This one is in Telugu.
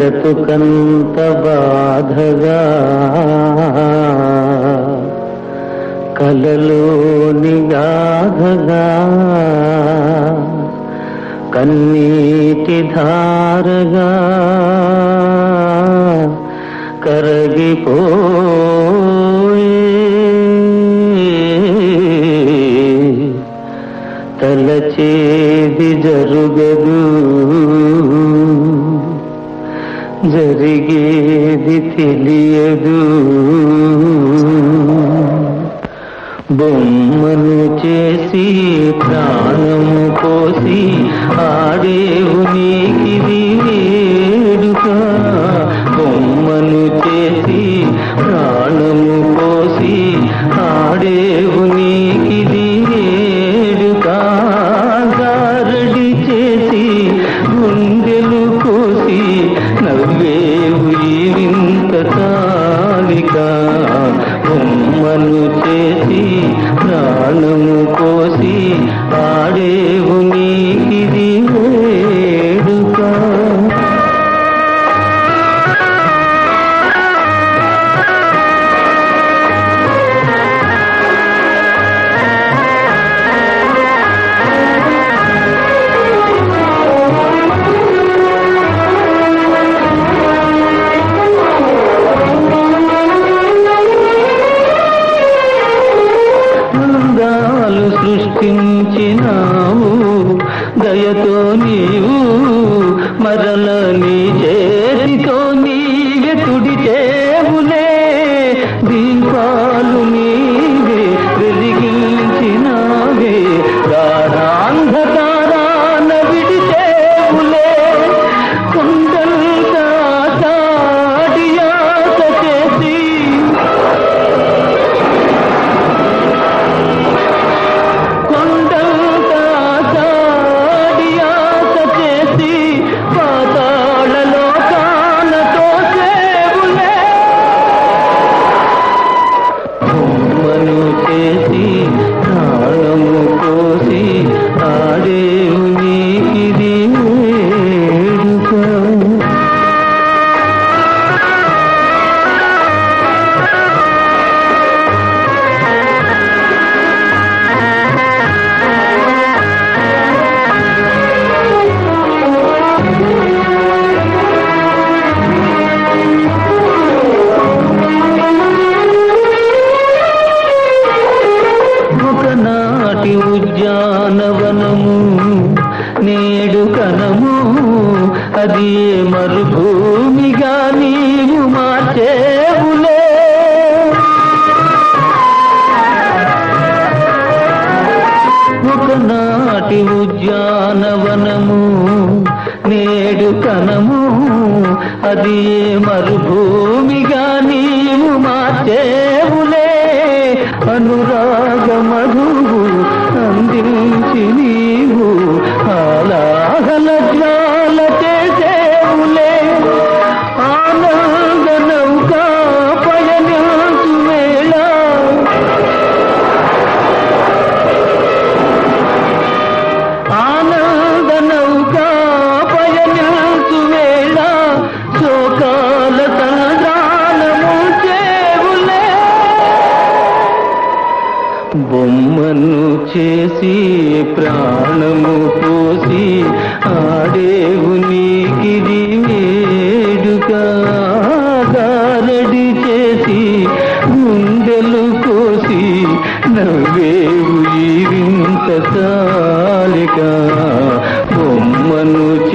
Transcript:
బ్రతుకంత బాధగా కలలోని గాధగా కన్నీటి ధారగా కరగిపోయే తలచేది జరుగదు జరిగేది తెలియదు బొమ్మను చేసి ప్రాణము పోసి ఆడేవు నీకిది వేడుక బొమ్మను చేసి ప్రాణము పోసి ఆడేవు నీకిది వేడుక గారడి చేసి గుండెలు కోసి నవ్వేవు ఈ వింత తాలిక బొమ్మను చేసి ప్రాణము కోసి ఆడేవు నీకిది వేడుక అందాలు సృష్టించినావు దయతో నీవు మరల నీ చేతితో నీవే తుడిచేవులే దీపాలు నీవే వెలిగించినావే గాఢాంధకారాన విడిచేవులే కొండంతా తాడియాస చేసి కొండంతా సాడియాస చేసి పాతాళ లోకాలతో సేవులే బొమ్మను చేసి ప్రాణము కోసి ఆడేవు నీకిది వేడుక ఒకనాటి ఉద్యానవనము నేడు కనము అది మరుభూమిగా నీవు మార్చేవులే ఒకనాటి ఉద్యానవనము నేడు కనము అది మరుభూమిగా నీవు మార్చేవులే అనురాగ మధువు అందించి నీవు ఆలాహల జ్వాల చేసేవులే ఆనంద నౌకా పయనించు వేళ ఆనంద నౌకా పయనించు వేళ శోకాల తనదానము చేవులే బొమ్మను చేసి ప్రాణము పోసి ఆడేవు నీకిది వేడుక గారడి చేసి గుండెలు కోసి నవ్వేవు ఈ వింత తాలిక బొమ్మను